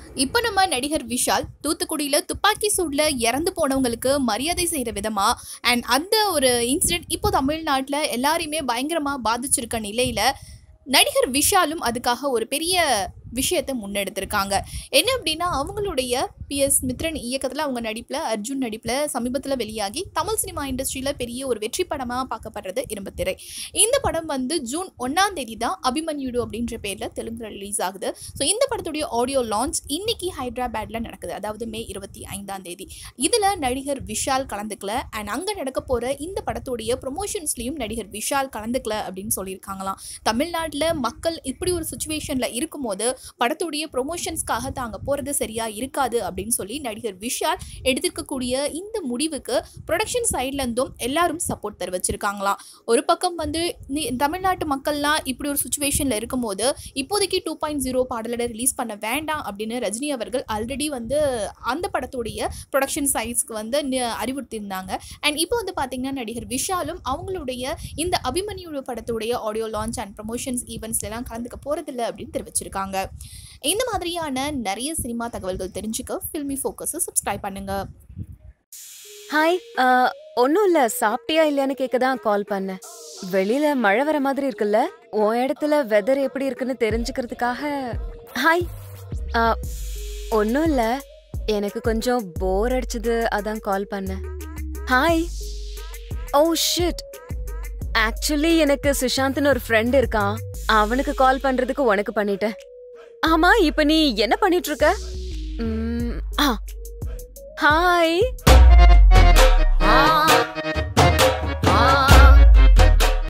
இப்போ நம்ம நடிகர் விஷால் தூத்துக்குடியில் துப்பாக்கி சூடில் இறந்து போனவங்களுக்கு மரியாதை செய்கிற விதமாக அண்ட் அந்த ஒரு இன்சிடென்ட் இப்போ தமிழ்நாட்டில் எல்லாரையுமே பயங்கரமாக பாதிச்சிருக்க நிலையில் நடிகர் விஷாலும் அதுக்காக ஒரு பெரிய விஷயத்தை முன்னெடுத்திருக்காங்க என்ன அப்படின்னா அவங்களுடைய பிஎஸ் மித்ரன் இயக்கத்தில் அவங்க நடிப்பில் அர்ஜுன் நடிப்பில் சமீபத்தில் வெளியாகி தமிழ் சினிமா இண்டஸ்ட்ரியில் பெரிய ஒரு வெற்றி படமாக பார்க்கப்படுறது இரும்பத்திரை இந்த படம் வந்து ஜூன் ஒன்றாம் தேதி தான் அபிமன்யுடு அப்படின்ற பேரில் தெலுங்குல ரிலீஸ் ஆகுது ஸோ இந்த படத்துடைய ஆடியோ லான்ச் இன்னைக்கு ஹைதராபாத்தில் நடக்குது அதாவது மே இருபத்தி ஐந்தாம் தேதி இதில் நடிகர் விஷால் கலந்துக்கல அண்ட் அங்கே நடக்க போகிற இந்த படத்துடைய ப்ரொமோஷன்ஸ்லையும் நடிகர் விஷால் கலந்துக்கல அப்படின்னு சொல்லியிருக்காங்களாம் தமிழ்நாட்டில் மக்கள் இப்படி ஒரு சுச்சுவேஷனில் இருக்கும்போது படத்துடைய ப்ரொமோஷன்ஸ்க்காக தாங்க போகிறது சரியா இருக்காது அப்படின்னு சொல்லி நடிகர் விஷால் எடுத்திருக்கக்கூடிய இந்த முடிவுக்கு ப்ரொடக்ஷன் சைட்லேருந்தும் எல்லாரும் சப்போர்ட் தெரிவிச்சிருக்காங்களாம் ஒரு பக்கம் வந்து நீ தமிழ்நாட்டு மக்கள்லாம் இப்படி ஒரு சுச்சுவேஷனில் இருக்கும்போது இப்போதைக்கு டூ பாயிண்ட் ஜீரோ பாடலோட ரிலீஸ் பண்ண வேண்டாம் அப்படின்னு ரஜினி அவர்கள் ஆல்ரெடி வந்து அந்த படத்துடைய ப்ரொடக்ஷன் சைட்ஸ்க்கு வந்து நி- அறிவுறுத்தியிருந்தாங்க அண்ட் இப்போ வந்து பார்த்தீங்கன்னா நடிகர் விஷாலும் அவங்களுடைய இந்த அபிமன்யு படத்துடைய ஆடியோ லான்ச் அண்ட் ப்ரமோஷன்ஸ் ஈவெண்ட்ஸ்லாம் கலந்துக்க போகிறதில்ல அப்படின்னு தெரிவிச்சிருக்காங்க இந்த மாதிரியான நிறைய சினிமா தகவல்கள் தெரிஞ்சுக்க ஃபில்மி ஃபோக்கஸை சப்ஸ்கிரைப் பண்ணுங்க ஹாய் ஒன்றும் இல்லை சாப்பிட்டியா இல்லையான்னு கேட்க தான் கால் பண்ணேன் வெளியில மழை வர மாதிரி இருக்குல்ல உன் இடத்துல வெதர் எப்படி இருக்குன்னு தெரிஞ்சுக்கிறதுக்காக ஹாய் ஒன்றும் இல்லை எனக்கு கொஞ்சம் போர் அடிச்சது அதான் கால் பண்ணேன் ஹாய் ஓ ஷிட் ஆக்சுவலி எனக்கு சுஷாந்த்னு ஒரு ஃப்ரெண்ட் இருக்கான் அவனுக்கு கால் பண்றதுக்கு உனக்கு பண்ணிட்டேன் ஆமா இப்ப நீ என்ன பண்ணிட்டு இருக்க ம், ஆ ஹாய் ஆ